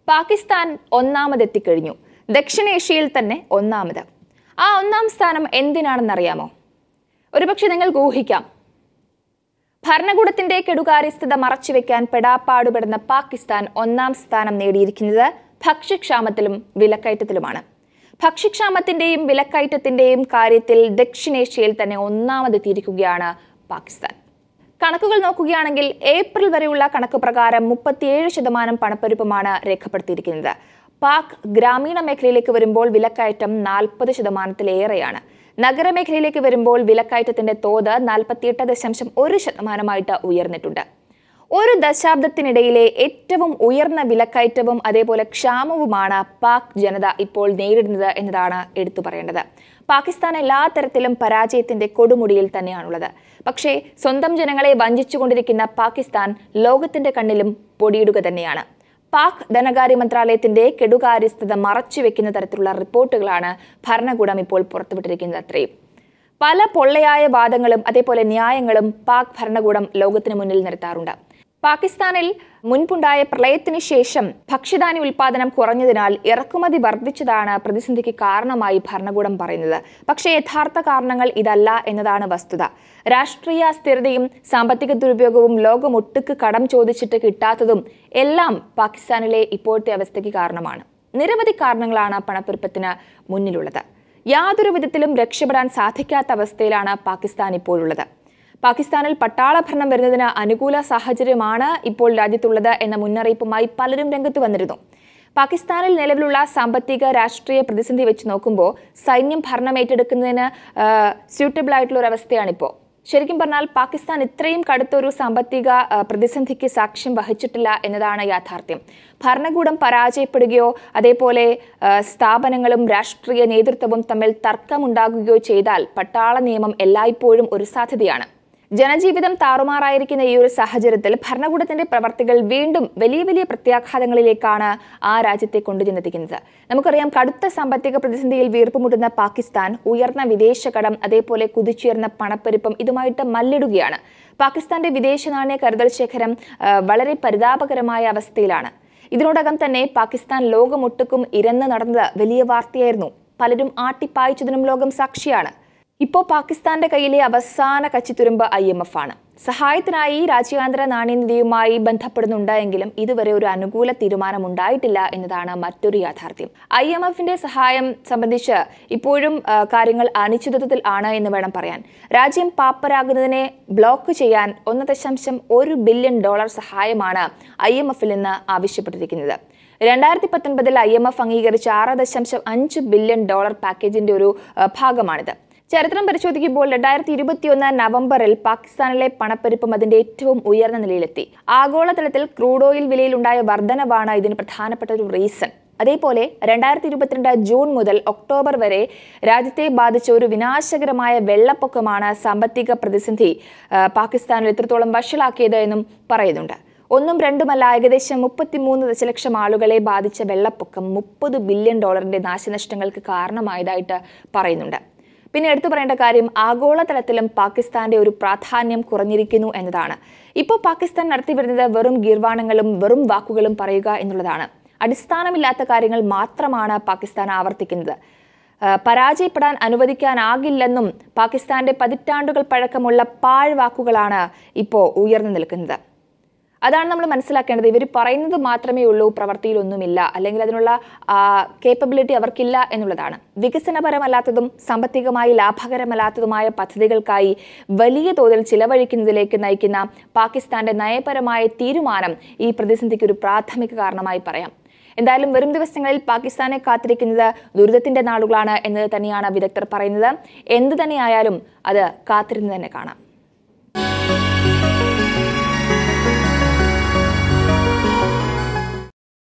പാകിസ്ഥാൻ ഒന്നാമതെത്തിക്കഴിഞ്ഞു ദക്ഷിണേഷ്യയിൽ തന്നെ ഒന്നാമത് ആ ഒന്നാം സ്ഥാനം എന്തിനാണെന്നറിയാമോ ഒരുപക്ഷെ നിങ്ങൾക്ക് ഊഹിക്കാം ഭരണകൂടത്തിന്റെ കെടുകാര്യസ്ഥത മറച്ചുവെക്കാൻ പെടാപ്പാടുപെടുന്ന പാകിസ്ഥാൻ ഒന്നാം സ്ഥാനം നേടിയിരിക്കുന്നത് ഭക്ഷ്യക്ഷാമത്തിലും വിലക്കയറ്റത്തിലുമാണ് ഭക്ഷ്യക്ഷാമത്തിന്റെയും വിലക്കയറ്റത്തിന്റെയും കാര്യത്തിൽ ദക്ഷിണേഷ്യയിൽ തന്നെ ഒന്നാമതെത്തിയിരിക്കുകയാണ് പാകിസ്ഥാൻ കണക്കുകൾ നോക്കുകയാണെങ്കിൽ ഏപ്രിൽ വരെയുള്ള കണക്ക് പ്രകാരം മുപ്പത്തിയേഴ് ശതമാനം പണപ്പെരുപ്പമാണ് രേഖപ്പെടുത്തിയിരിക്കുന്നത് പാക് ഗ്രാമീണ മേഖലയിലേക്ക് വരുമ്പോൾ വിലക്കയറ്റം നാൽപ്പത് ശതമാനത്തിലേറെയാണ് നഗരമേഖലയിലേക്ക് വരുമ്പോൾ വിലക്കയറ്റത്തിന്റെ തോത് നാൽപ്പത്തിയെട്ട് ദശാംശം ഒരു ശതമാനമായിട്ട് ഉയർന്നിട്ടുണ്ട് ഒരു ദശാബ്ദത്തിനിടയിലെ ഏറ്റവും ഉയർന്ന വിലക്കയറ്റവും അതേപോലെ ക്ഷാമവുമാണ് പാക് ജനത ഇപ്പോൾ നേരിടുന്നത് എന്നതാണ് എടുത്തു പറയേണ്ടത് പാകിസ്ഥാൻ എല്ലാ തരത്തിലും പരാജയത്തിന്റെ കൊടുമുടിയിൽ തന്നെയാണുള്ളത് പക്ഷേ സ്വന്തം ജനങ്ങളെ വഞ്ചിച്ചുകൊണ്ടിരിക്കുന്ന പാകിസ്ഥാൻ ലോകത്തിന്റെ കണ്ണിലും പൊടിയിടുക തന്നെയാണ് പാക് ധനകാര്യ മന്ത്രാലയത്തിന്റെ കെടുകാര്യസ്ഥത മറച്ചുവെക്കുന്ന തരത്തിലുള്ള റിപ്പോർട്ടുകളാണ് ഭരണകൂടം ഇപ്പോൾ പുറത്തുവിട്ടിരിക്കുന്നത് അത്രയും പല പൊള്ളയായ വാദങ്ങളും അതേപോലെ ന്യായങ്ങളും പാക് ഭരണകൂടം ലോകത്തിന് മുന്നിൽ നിർത്താറുണ്ട് പാകിസ്ഥാനിൽ മുൻപുണ്ടായ പ്രളയത്തിന് ശേഷം ഭക്ഷ്യധാന്യ ഉൽപാദനം കുറഞ്ഞതിനാൽ ഇറക്കുമതി വർദ്ധിച്ചതാണ് പ്രതിസന്ധിക്ക് കാരണമായി ഭരണകൂടം പറയുന്നത് പക്ഷേ യഥാർത്ഥ കാരണങ്ങൾ ഇതല്ല എന്നതാണ് വസ്തുത രാഷ്ട്രീയ അസ്ഥിരതയും സാമ്പത്തിക ദുരുപയോഗവും ലോകമൊട്ടുക്ക് കടം ചോദിച്ചിട്ട് കിട്ടാത്തതും എല്ലാം പാകിസ്ഥാനിലെ ഇപ്പോഴത്തെ അവസ്ഥയ്ക്ക് കാരണമാണ് നിരവധി കാരണങ്ങളാണ് പണപ്പെരുപ്പത്തിന് മുന്നിലുള്ളത് യാതൊരു വിധത്തിലും രക്ഷപ്പെടാൻ സാധിക്കാത്ത അവസ്ഥയിലാണ് പാകിസ്ഥാൻ ഇപ്പോഴുള്ളത് പാകിസ്ഥാനിൽ പട്ടാള ഭരണം വരുന്നതിന് അനുകൂല സാഹചര്യമാണ് ഇപ്പോൾ രാജ്യത്തുള്ളത് എന്ന മുന്നറിയിപ്പുമായി പലരും രംഗത്ത് വന്നിരുന്നു പാകിസ്ഥാനിൽ നിലവിലുള്ള സാമ്പത്തിക രാഷ്ട്രീയ പ്രതിസന്ധി വെച്ച് നോക്കുമ്പോൾ സൈന്യം ഭരണം ഏറ്റെടുക്കുന്നതിന് സ്യൂട്ടബിൾ ആയിട്ടുള്ള ഒരു അവസ്ഥയാണിപ്പോൾ ശരിക്കും പറഞ്ഞാൽ പാകിസ്ഥാൻ ഇത്രയും കടുത്തൊരു സാമ്പത്തിക ആ, പ്രതിസന്ധിക്ക് സാക്ഷ്യം വഹിച്ചിട്ടില്ല എന്നതാണ് യാഥാർത്ഥ്യം ഭരണകൂടം പരാജയപ്പെടുകയോ അതേപോലെ ആ, സ്ഥാപനങ്ങളും രാഷ്ട്രീയ നേതൃത്വവും തമ്മിൽ തർക്കമുണ്ടാകുകയോ ചെയ്താൽ പട്ടാള നിയമം എല്ലായ്പ്പോഴും ഒരു സാധ്യതയാണ് ജനജീവിതം താറുമാറായിരിക്കുന്ന ഈ ഒരു സാഹചര്യത്തിൽ ഭരണകൂടത്തിന്റെ പ്രവർത്തികൾ വീണ്ടും വലിയ വലിയ പ്രത്യാഘാതങ്ങളിലേക്കാണ് ആ രാജ്യത്തെ കൊണ്ടുചെന്നെത്തിക്കുന്നത് നമുക്കറിയാം കടുത്ത സാമ്പത്തിക പ്രതിസന്ധിയിൽ വീർപ്പുമുട്ടുന്ന പാകിസ്ഥാൻ ഉയർന്ന വിദേശ കടം അതേപോലെ കുതിച്ചുയർന്ന പണപ്പെരുപ്പം ഇതുമായിട്ട് മല്ലിടുകയാണ് പാകിസ്ഥാന്റെ വിദേശ നാണ്യ കരുതൽ ശേഖരം ആ, വളരെ പരിതാപകരമായ അവസ്ഥയിലാണ് ഇതിനോടകം തന്നെ പാകിസ്ഥാൻ ലോകമൊട്ടുക്കും ഇരന്ന് നടന്നത് വലിയ വാർത്തയായിരുന്നു പലരും ആട്ടിപ്പായിച്ചതിനും ലോകം സാക്ഷിയാണ് ഇപ്പോൾ പാകിസ്ഥാന്റെ കയ്യിലെ അവസാന കച്ചിത്തുരുമ്പ് ഐ എം എഫ് ആണ് സഹായത്തിനായി രാജ്യാന്തര നാണ്യനിധിയുമായി ബന്ധപ്പെടുന്നുണ്ട് എങ്കിലും ഇതുവരെ ഒരു അനുകൂല തീരുമാനം ഉണ്ടായിട്ടില്ല എന്നതാണ് മറ്റൊരു യാഥാർത്ഥ്യം ഐ എം എഫിന്റെ സഹായം സംബന്ധിച്ച് ഇപ്പോഴും ആ, കാര്യങ്ങൾ അനിശ്ചിതത്വത്തിൽ ആണ് എന്ന് വേണം പറയാൻ രാജ്യം പാപ്പരാകുന്നതിനെ ബ്ലോക്ക് ചെയ്യാൻ ഒന്ന് ദശാംശം ഒരു ബില്യൺ ഡോളർ സഹായമാണ് ഐ എം എഫിൽ നിന്ന് ആവശ്യപ്പെട്ടിരിക്കുന്നത് രണ്ടായിരത്തി പത്തൊൻപതിൽ ഐ എം എഫ് അംഗീകരിച്ച ആറ് ദശാംശം അഞ്ച് ബില്യൺ ഡോളർ പാക്കേജിന്റെ ഒരു ആ, ഭാഗമാണിത് ചരിത്രം പരിശോധിക്കുമ്പോൾ രണ്ടായിരത്തി ഇരുപത്തിയൊന്ന് നവംബറിൽ പാകിസ്ഥാനിലെ പണപ്പെരുപ്പം അതിന്റെ ഏറ്റവും ഉയർന്ന നിലയിലെത്തി ആഗോളതലത്തിൽ ക്രൂഡ് ഓയിൽ വിലയിലുണ്ടായ വർധനവാണ് ഇതിന് പ്രധാനപ്പെട്ട ഒരു റീസൺ അതേപോലെ രണ്ടായിരത്തി ഇരുപത്തിരണ്ട് ജൂൺ മുതൽ ഒക്ടോബർ വരെ രാജ്യത്തെ ബാധിച്ച ഒരു വിനാശകരമായ വെള്ളപ്പൊക്കമാണ് സാമ്പത്തിക പ്രതിസന്ധി ആ, പാകിസ്ഥാനിൽ എത്രത്തോളം വഷളാക്കിയത് എന്നും പറയുന്നുണ്ട് ഒന്നും രണ്ടുമല്ല ഏകദേശം മുപ്പത്തിമൂന്ന് ദശലക്ഷം ആളുകളെ ബാധിച്ച വെള്ളപ്പൊക്കം മുപ്പത് ബില്യൺ ഡോളറിന്റെ നാശനഷ്ടങ്ങൾക്ക് കാരണമായതായിട്ട് പറയുന്നുണ്ട് പിന്നെ എടുത്തു പറയേണ്ട കാര്യം ആഗോളതലത്തിലും പാകിസ്ഥാന്റെ ഒരു പ്രാധാന്യം കുറഞ്ഞിരിക്കുന്നു എന്നതാണ് ഇപ്പോൾ പാകിസ്ഥാൻ നടത്തിവരുന്നത് വെറും ഗീർവാണങ്ങളും വെറും വാക്കുകളും പറയുക എന്നുള്ളതാണ് അടിസ്ഥാനമില്ലാത്ത കാര്യങ്ങൾ മാത്രമാണ് പാകിസ്ഥാൻ ആവർത്തിക്കുന്നത് ആ, പരാജയപ്പെടാൻ അനുവദിക്കാനാകില്ലെന്നും പാകിസ്ഥാന്റെ പതിറ്റാണ്ടുകൾ പഴക്കമുള്ള പാഴ്വാക്കുകളാണ് ഇപ്പോൾ ഉയർന്നു നിൽക്കുന്നത് അതാണ് നമ്മൾ മനസ്സിലാക്കേണ്ടത് ഇവർ പറയുന്നത് മാത്രമേ ഉള്ളൂ പ്രവൃത്തിയിലൊന്നുമില്ല അല്ലെങ്കിൽ അതിനുള്ള കേപ്പബിലിറ്റി അവർക്കില്ല എന്നുള്ളതാണ് വികസനപരമല്ലാത്തതും സാമ്പത്തികമായി ലാഭകരമല്ലാത്തതുമായ പദ്ധതികൾക്കായി വലിയ തോതിൽ ചിലവഴിക്കുന്നതിലേക്ക് നയിക്കുന്ന പാകിസ്ഥാന്റെ നയപരമായ തീരുമാനം ഈ പ്രതിസന്ധിക്ക് ഒരു പ്രാഥമിക കാരണമായി പറയാം എന്തായാലും വരും ദിവസങ്ങളിൽ പാകിസ്ഥാനെ കാത്തിരിക്കുന്നത് ദുരിതത്തിന്റെ നാളുകളാണ് എന്നത് തന്നെയാണ് വിദഗ്ധർ പറയുന്നത് എന്ത് തന്നെയായാലും അത് കാത്തിരുന്ന് തന്നെ കാണാം